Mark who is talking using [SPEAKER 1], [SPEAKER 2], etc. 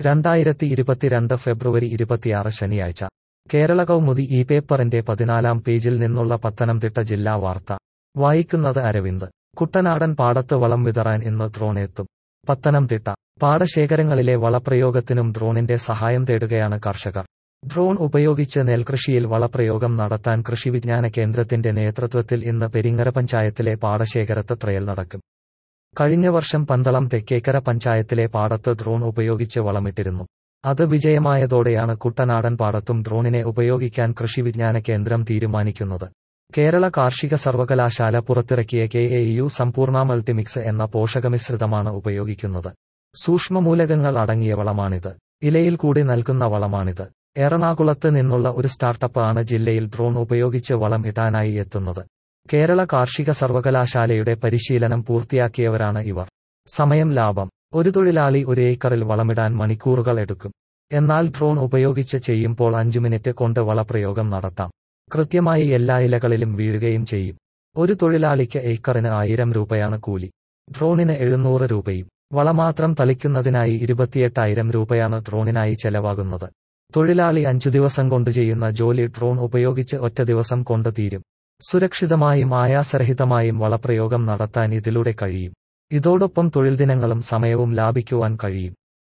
[SPEAKER 1] രണ്ടായിരത്തി ഇരുപത്തിരണ്ട് ഫെബ്രുവരി ഇരുപത്തിയാറ് ശനിയാഴ്ച കേരള കൗമുദി ഈ പേപ്പറിന്റെ പതിനാലാം പേജിൽ നിന്നുള്ള പത്തനംതിട്ട ജില്ലാ വാർത്ത വായിക്കുന്നത് അരവിന്ദ് കുട്ടനാടൻ പാടത്ത് വളം വിതറാൻ ഇന്ന് ഡ്രോൺ എത്തും പത്തനംതിട്ട പാടശേഖരങ്ങളിലെ വളപ്രയോഗത്തിനും ഡ്രോണിന്റെ സഹായം തേടുകയാണ് കർഷകർ ഡ്രോൺ ഉപയോഗിച്ച് നെൽകൃഷിയിൽ വളപ്രയോഗം നടത്താൻ കൃഷിവിജ്ഞാന കേന്ദ്രത്തിന്റെ നേതൃത്വത്തിൽ ഇന്ന് പെരിങ്ങര പഞ്ചായത്തിലെ പാടശേഖരത്ത് ട്രയൽ നടക്കും കഴിഞ്ഞ വർഷം പന്തളം തെക്കേക്കര പഞ്ചായത്തിലെ പാടത്ത് ഡ്രോൺ ഉപയോഗിച്ച് വളമിട്ടിരുന്നു അത് വിജയമായതോടെയാണ് കുട്ടനാടൻ പാടത്തും ഡ്രോണിനെ ഉപയോഗിക്കാൻ കൃഷിവിജ്ഞാന കേന്ദ്രം തീരുമാനിക്കുന്നത് കേരള കാർഷിക സർവകലാശാല പുറത്തിറക്കിയ കെ എ യു സമ്പൂർണ്ണ മൾട്ടിമിക്സ് എന്ന പോഷകമിശ്രിതമാണ് ഉപയോഗിക്കുന്നത് സൂക്ഷ്മമൂലകങ്ങൾ അടങ്ങിയ വളമാണിത് ഇലയിൽ കൂടി നൽകുന്ന വളമാണിത് എറണാകുളത്ത് നിന്നുള്ള ഒരു സ്റ്റാർട്ടപ്പ് ആണ് ജില്ലയിൽ ഡ്രോൺ ഉപയോഗിച്ച് വളം ഇടാനായി എത്തുന്നത് കേരള കാർഷിക സർവകലാശാലയുടെ പരിശീലനം പൂർത്തിയാക്കിയവരാണ് ഇവർ സമയം ലാഭം ഒരു തൊഴിലാളി ഒരു ഏക്കറിൽ വളമിടാൻ മണിക്കൂറുകൾ എടുക്കും എന്നാൽ ഡ്രോൺ ഉപയോഗിച്ച് ചെയ്യുമ്പോൾ അഞ്ചു മിനിറ്റ് കൊണ്ട് വളപ്രയോഗം നടത്താം കൃത്യമായി എല്ലാ ഇലകളിലും വീഴുകയും ചെയ്യും ഒരു തൊഴിലാളിക്ക് ഏക്കറിന് ആയിരം രൂപയാണ് കൂലി ഡ്രോണിന് എഴുന്നൂറ് രൂപയും വളമാത്രം തളിക്കുന്നതിനായി ഇരുപത്തിയെട്ടായിരം രൂപയാണ് ഡ്രോണിനായി ചെലവാകുന്നത് തൊഴിലാളി അഞ്ചു ദിവസം കൊണ്ട് ചെയ്യുന്ന ജോലി ഡ്രോൺ ഉപയോഗിച്ച് ഒറ്റ ദിവസം കൊണ്ട് തീരും സുരക്ഷിതമായും ആയാസരഹിതമായും വളപ്രയോഗം നടത്താൻ ഇതിലൂടെ കഴിയും ഇതോടൊപ്പം തൊഴിൽ ദിനങ്ങളും സമയവും ലാഭിക്കുവാൻ കഴിയും